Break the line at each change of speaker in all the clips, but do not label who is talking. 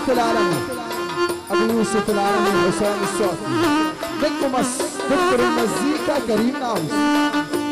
يوسف العالمي ابو يوسف العالمي حسام الصافي نجم مصر دكتور المزيكا كريم العويس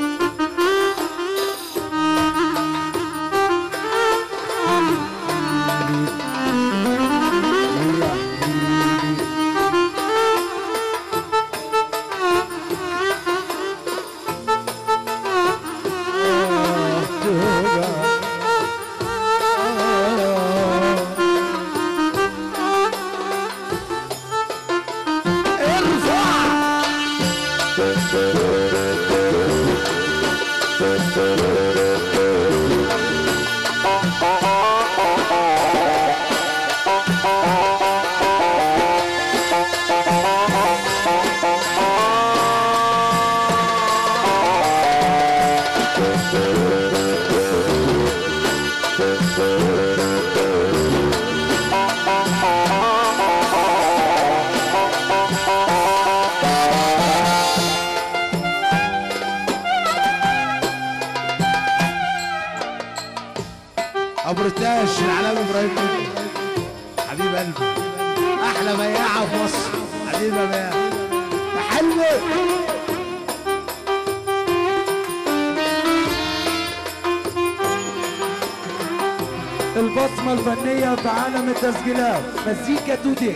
ابو رتاش العلامه ابراهيم بيكو. حبيب قلبي احلى بياعه في مصر حبيبي يا بياع يا حلوه
البصمة الفنية في عالم التسجيلات مزيكا تودي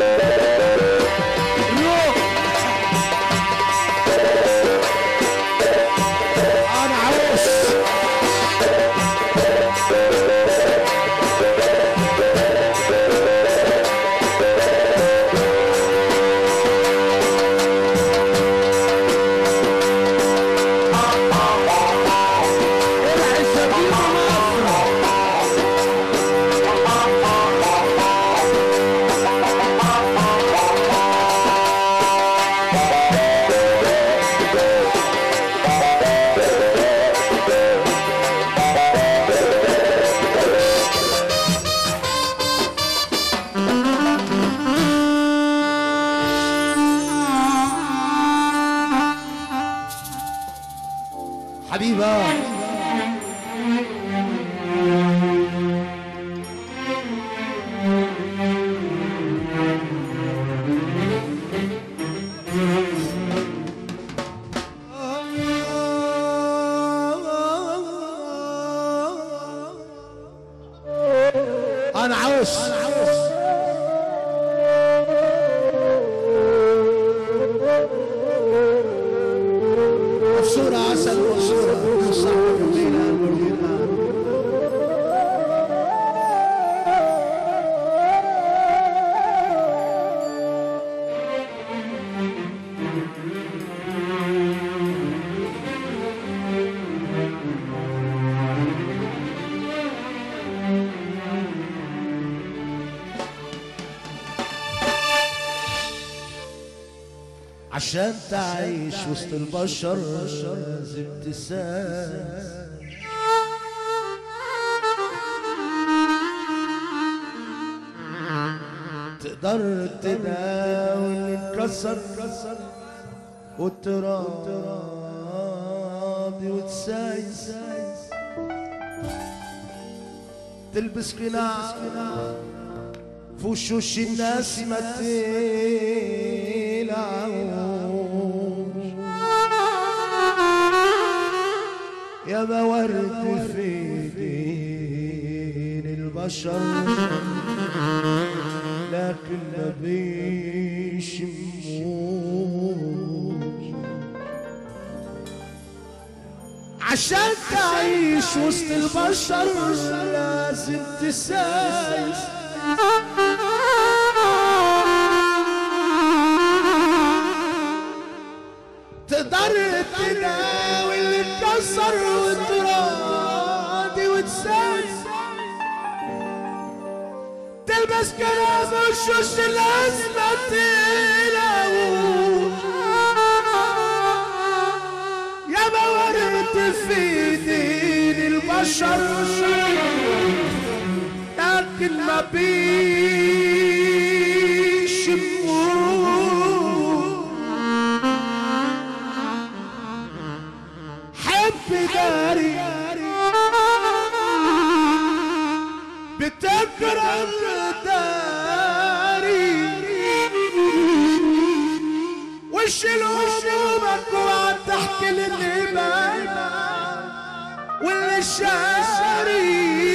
انا عاوز حبيبه انا عاوز مبسورة عسل مبسورة صعبة جميلة مريضة عشان تعيش وسط البشر لازم تسال تقدر تداوي اللي انكسر وتراضي وتسايس تلبس قناع في وشوش الناس ما تلعبوش يا ورد في دين البشر لكن ما بيشموش عشان تعيش وسط البشر لازم تسايس تقدر تناوي اللي اتكسر وتراضي وتسايس تلبس كلام وشوش الازمة تلاوي يا موارد في دين البشر لكن ما بيشموه حب داري بتكره داري وشيل همومك وقعد تحكي للي باينة واللي شاري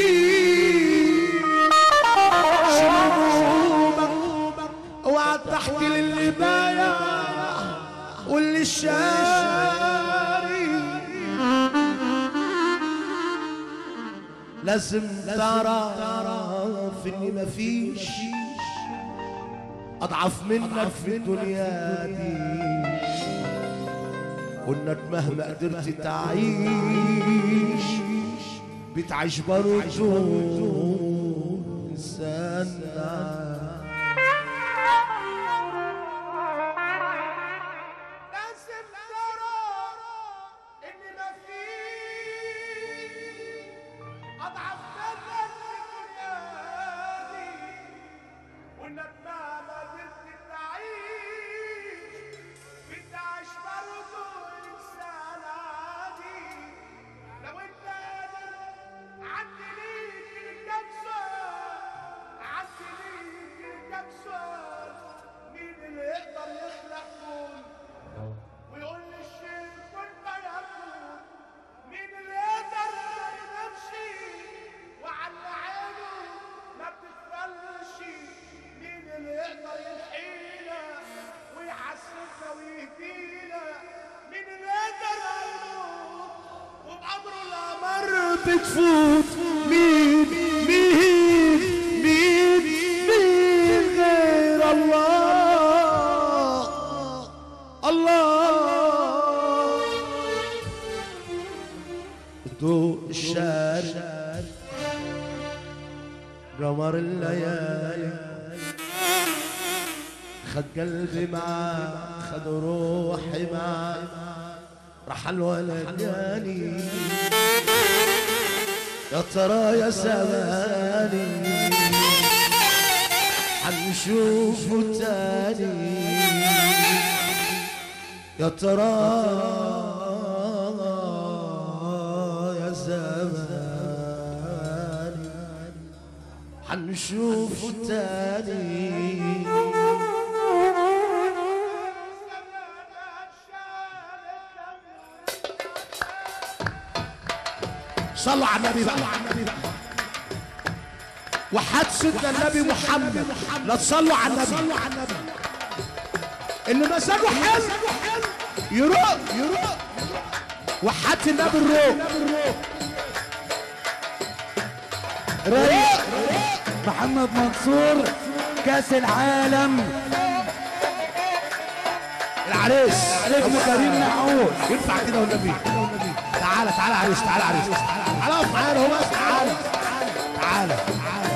شيل همومك وقعد تحكي للي بايع واللي شاري لازم تعرف اني مفيش اضعف منك في الدنيا دي وانك مهما قدرت تعيش بتعيش برضه انسان لازم ترى ان مفيش اضعف منك في الدنيا دي وانك مهما قدرت تعيش بتعيش برضه انسان عادي لو انت قادر عدي ليك الكبسه عدي ليك الكبسه مين اللي يقدر يخلق كون ويقول للشيء كن فيكون مين اللي يقدر يمشي وعلى عينه ما بتتفلش مين اللي يقدر يحيينا ويحسسنا ويهدينا مين اللي يقدر يموت وبأمره الأمر بتفوت مين مين مين مين غير الله الله ضوء الشارع قمر الليالي خد قلبي معاه خد روحي معاه رحل ولداني يا ترى يا زماني حنشوفه تاني يا ترى يا زماني حنشوفه تاني صلوا على النبي بقى وحد سيدنا النبي محمد لا تصلوا على النبي اللي مزاجه حلو يروق يروق وحد النبي الروق
رايق محمد منصور كاس العالم
العريس
نجم كريم نعوس
ينفع كده والنبي تعالى تعالى عريس تعالى عريس تعالى اقف معانا هو بس تعالى تعالى تعالى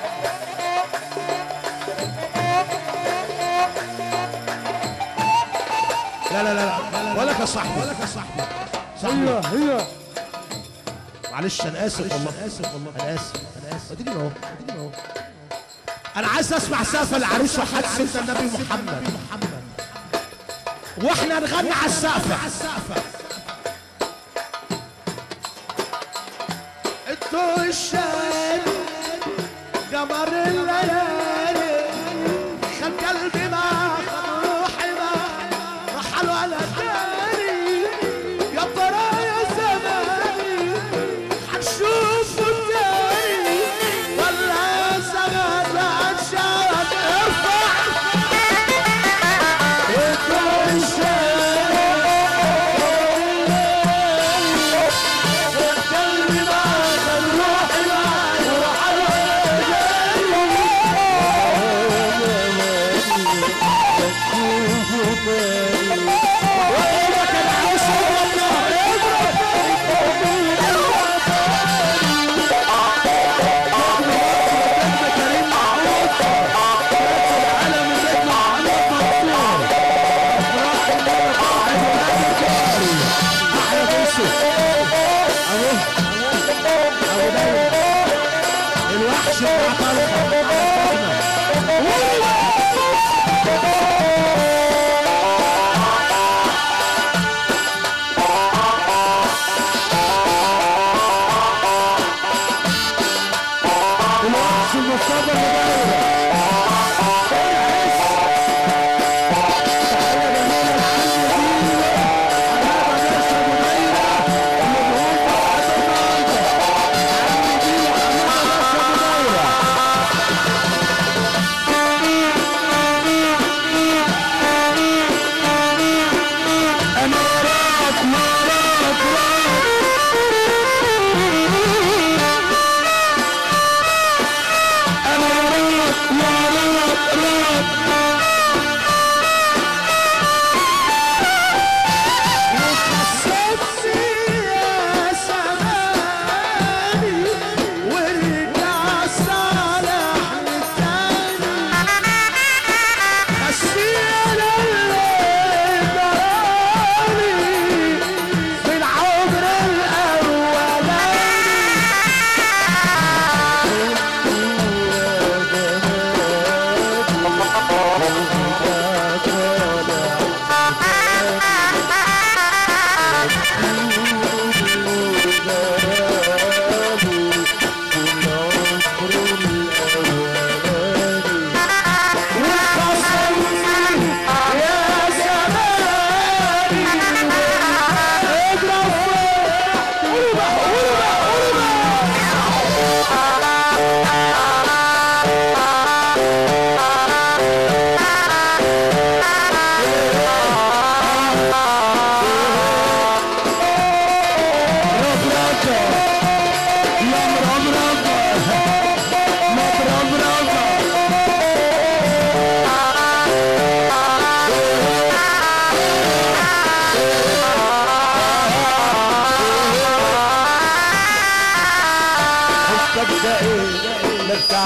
لا لا لا لا ولك يا صاحبي ولك يا صاحبي
هي هي
معلش انا اسف والله انا اسف والله انا اسف انا اسف اديني اهو اديني اهو انا عايز اسمع سقف العريس وحد سيدنا النبي محمد واحنا نغني على السقفه انتوا الشام قمر الليالي خد قلبي ما خد روحي ما رحل ولا تاني يا ترى يا زماني حنشوفه تاني ولا زمان عشان ارفع انتوا الشام قلبي ما خد روحي ما رحل ولا الوحش بتاع طلقه
الوحش المصطفى المدرب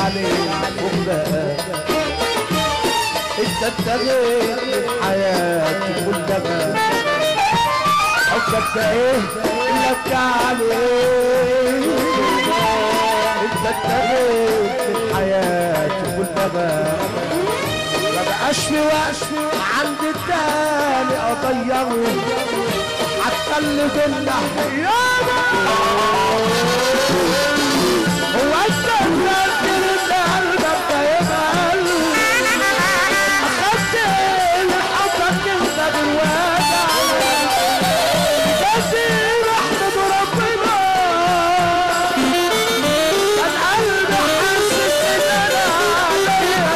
عليك وبقى انت انتهيت من حياتي كلها حبك ده ايه اللي ابكي عليه انت انتهيت من حياتي كلها ما بقاش في وقت عند التاني اضيعه حتى اللي بينا حيانا هو انت فاكر ان قلبك ده يبقى اخدت الحبك انت بالواجع كتير احمد ربنا كان قلبي حاسس ان انا عليا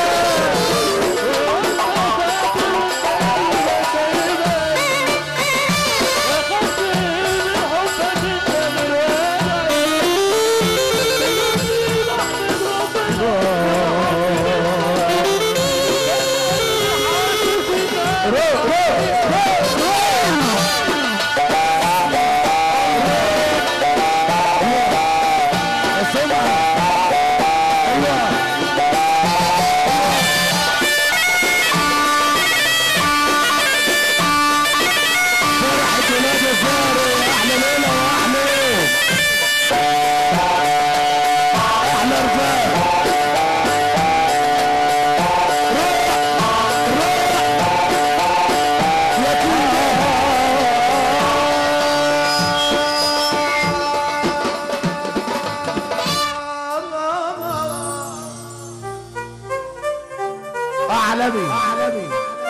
أعلمي أعلمي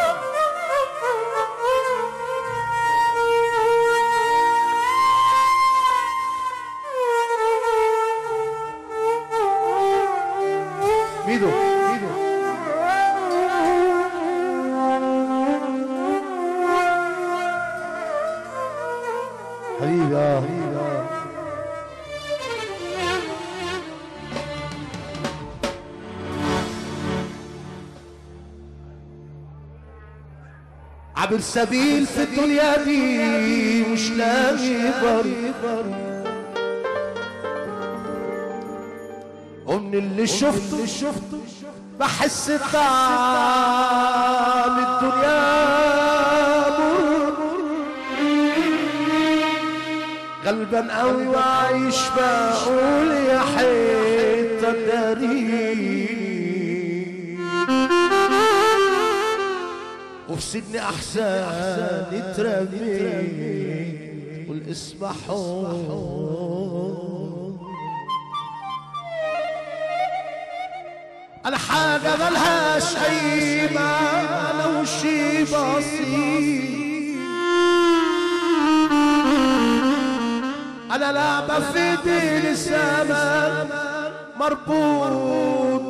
ميدو ميدو حبيبي اه حبيبي اه عبر سبيل في الدنيا دي مش لاقي بر ومن اللي شفته اللي شفته بحس طعم الدنيا مر غلبان قوي وعايش بقول يا حيطة داري وفي سجن احسن يترمي والاسم حور انا حاجه ملهاش اي معنى وشي بسيط انا لعبه في دين السماء مربوط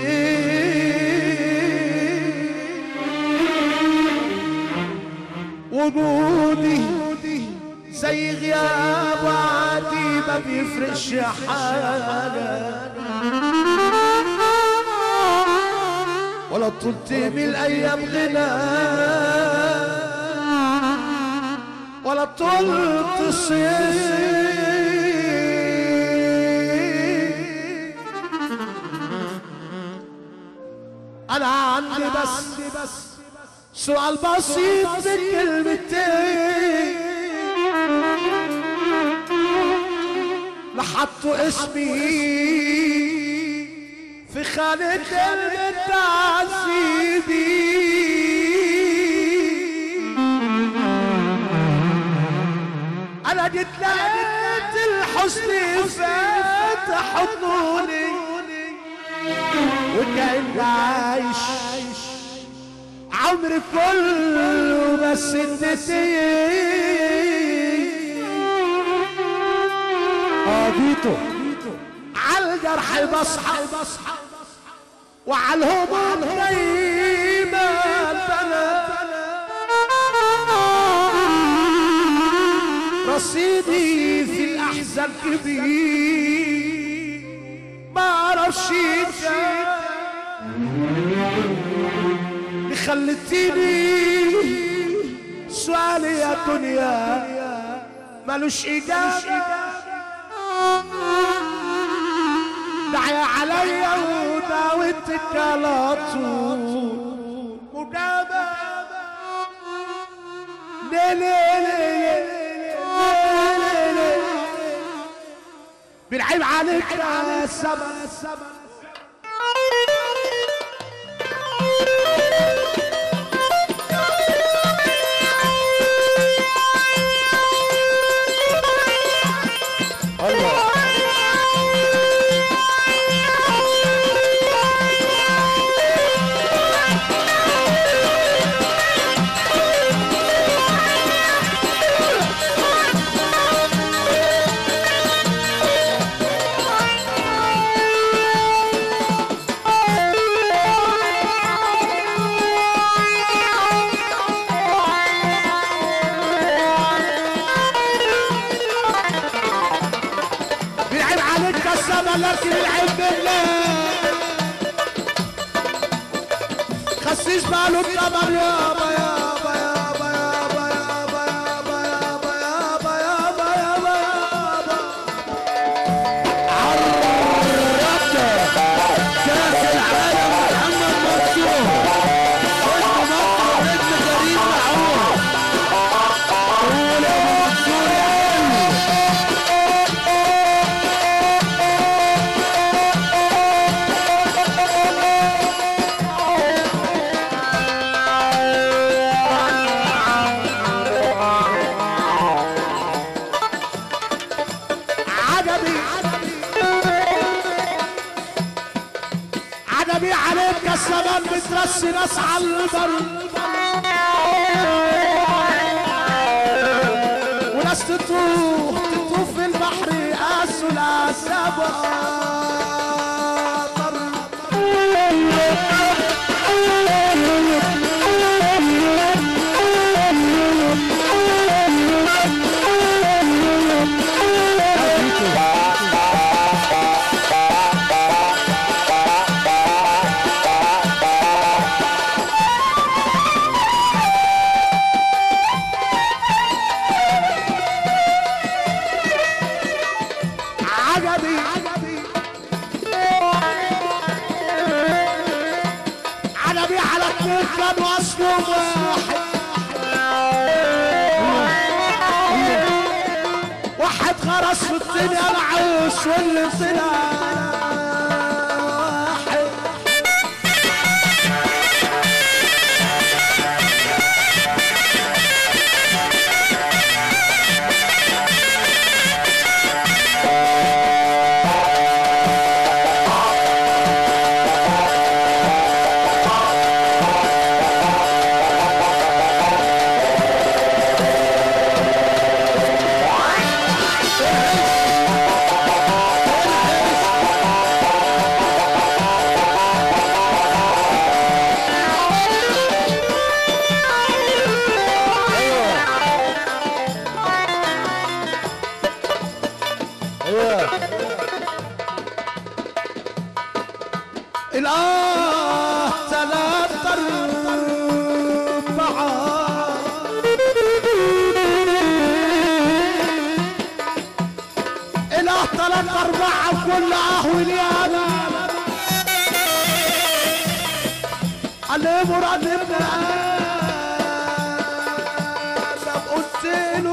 بخير وجودي زي غياب وعادي ما بيفرقش حاجة ولا طلت من الأيام غنى ولا طلت صيف أنا عندي بس سؤال بسيط بكلمتين لحطوا اسمي في خانة التعذيبي انا جيت لقيت الحزن فاتح حضنوني وكأني عايش عمري كله بس اديتي
قضيته
على الجرح بصحى وعلى الهموم دايما بلا رصيدي في الاحزان كبير ما اعرفش اللي خلتيني سؤالي يا دنيا ملوش اجابه ده
تعيا عليا وداوتك على طول مدابة ليه ليه ليه ليه ليه بالعيب عليك يا سبا بالعيب عليك يا سبا لكن العيب بالله خسيس باله القمر يابا يابا يابا يابا يابا يابا يابا يابا يابا يابا يابا
كاس العالم محمد منصور اسم مصر واسم كريم معروف قول يا ابو منصور يا قلبي
عجبي عجبي عليك يا السلام بترسي ناس على البر وناس تطوف تطوف في البحر قاسوا العسابة عجبي عجبي على اتنين كانوا اصلهم واحد واحد خرس في الدنيا معوش واللي طلع واحد الآه ثلاث أربعة الآه ثلاث أربعة كل آه وليانا علي مراد ابن آدم قلت له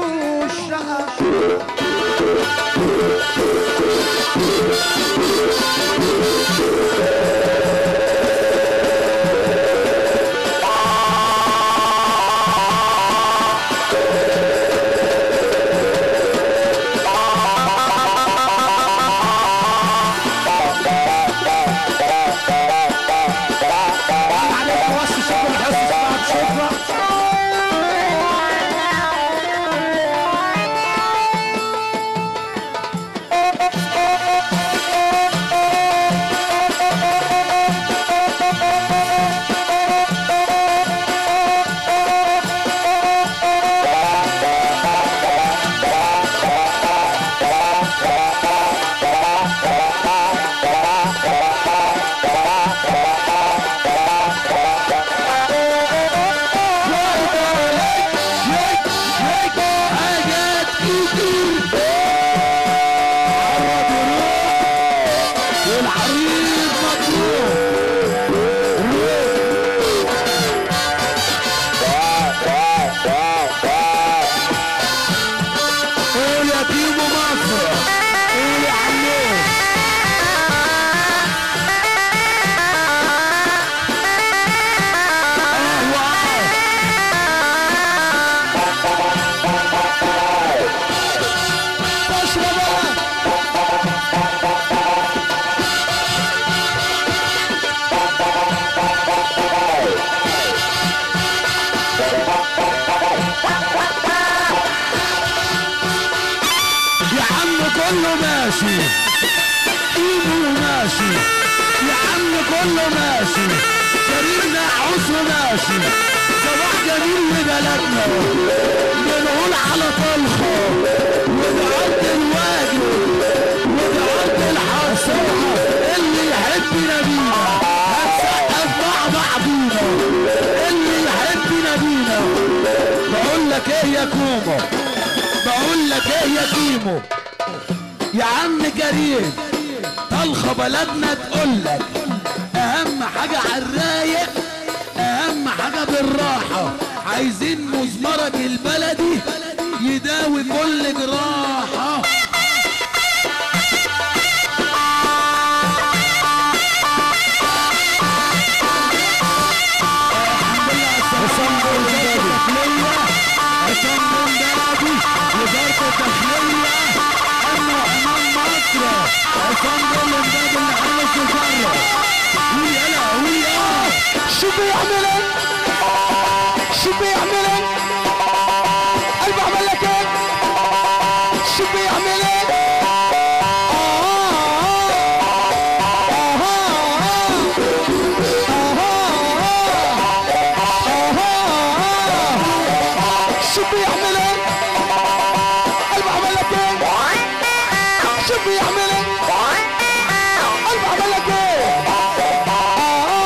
الشقة عليك وصي شكرا الحس بعد شكرا
كله ماشي ايده ماشي يا عم كله ماشي كريم نعوس ماشي صباح جميل لبلدنا بنقول على طلخه ودعوت الواجب ودعوت الحصيحه اللي يحب نبينا هنسقف مع بعضينا اللي يحب نبينا بقول لك ايه يا كومو بقول لك ايه يا كيمو يا عم كريم طلخه بلدنا تقول لك اهم حاجه على الرايق اهم حاجه بالراحه عايزين مزمرك البلدي يداوي كل جراحه
حسام بولدادي
عصام بن دادي وزارة الداخلية أما أمام مصر عصام بن دادي اللي حارس القارة قول يلا قول يلا
شو بيعمل شو بيعمل قلب عمل لك ايه شو بيعمل شو بيعمل قلب عمل لك ايه شو بيعمل قلب عمل لك ايه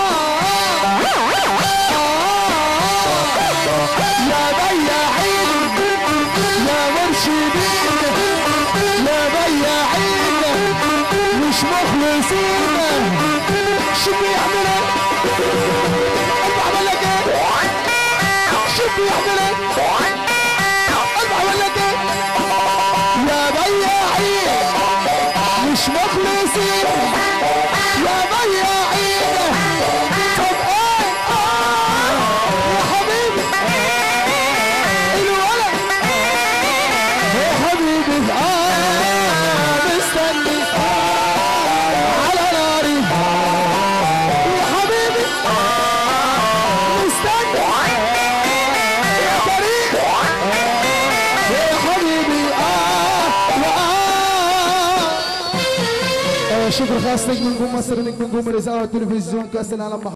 يا بياعين يا مرشدين يا بياعين مش مخلصين شو بيعملوا قلب عمل لك ايه شو بيعملوا قلب عمل لك ايه يا بياعين مش مخلصين يا بياعين طب ايه آه يا حبيبي الولد يا حبيبي آه مستني آه على ناري يا حبيبي آه مستني يا فريق يا حبيبي آه وآه شكر خاص نجم نجوم مصر نجم نجوم الإذاعة والتلفزيون كأس العالم